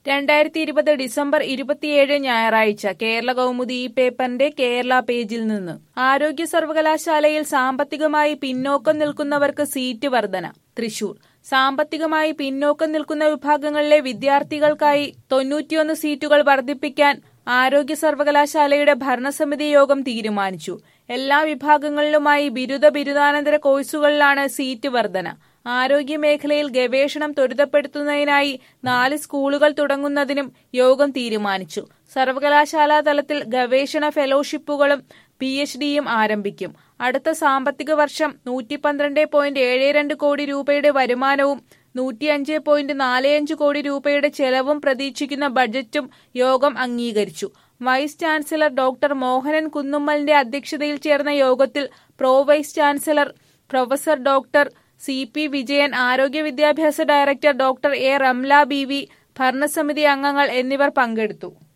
രണ്ടായിരത്തി ഇരുപത് ഡിസംബർ ഇരുപത്തിയേഴ് ഞായറാഴ്ച കേരള കൗമുദി ഈ പേപ്പറിന്റെ കേരള പേജിൽ നിന്ന് ആരോഗ്യ സർവകലാശാലയിൽ സാമ്പത്തികമായി പിന്നോക്കം നിൽക്കുന്നവർക്ക് സീറ്റ് വർധന തൃശൂർ സാമ്പത്തികമായി പിന്നോക്കം നിൽക്കുന്ന വിഭാഗങ്ങളിലെ വിദ്യാർത്ഥികൾക്കായി തൊണ്ണൂറ്റിയൊന്ന് സീറ്റുകൾ വർദ്ധിപ്പിക്കാൻ ആരോഗ്യ സർവകലാശാലയുടെ ഭരണസമിതി യോഗം തീരുമാനിച്ചു എല്ലാ വിഭാഗങ്ങളിലുമായി ബിരുദ ബിരുദാനന്തര കോഴ്സുകളിലാണ് സീറ്റ് വർധന ആരോഗ്യ മേഖലയിൽ ഗവേഷണം ത്വരിതപ്പെടുത്തുന്നതിനായി നാല് സ്കൂളുകൾ തുടങ്ങുന്നതിനും യോഗം തീരുമാനിച്ചു സർവകലാശാലാ തലത്തിൽ ഗവേഷണ ഫെലോഷിപ്പുകളും പി എച്ച് ഡിയും ആരംഭിക്കും അടുത്ത സാമ്പത്തിക വർഷം നൂറ്റി പന്ത്രണ്ട് പോയിന്റ് ഏഴ് രണ്ട് കോടി രൂപയുടെ വരുമാനവും നൂറ്റിയഞ്ച് പോയിന്റ് നാല് അഞ്ച് കോടി രൂപയുടെ ചെലവും പ്രതീക്ഷിക്കുന്ന ബജറ്റും യോഗം അംഗീകരിച്ചു വൈസ് ചാൻസലർ ഡോക്ടർ മോഹനൻ കുന്നുമ്മലിന്റെ അധ്യക്ഷതയിൽ ചേർന്ന യോഗത്തിൽ pro vice chancellor professor doctor C P Vijayan ആരോഗ്യ വിദ്യാഭ്യാസ director doctor A Ramla B V ഭരണസമിതി അംഗങ്ങൾ എന്നിവർ പങ്കെടുത്തു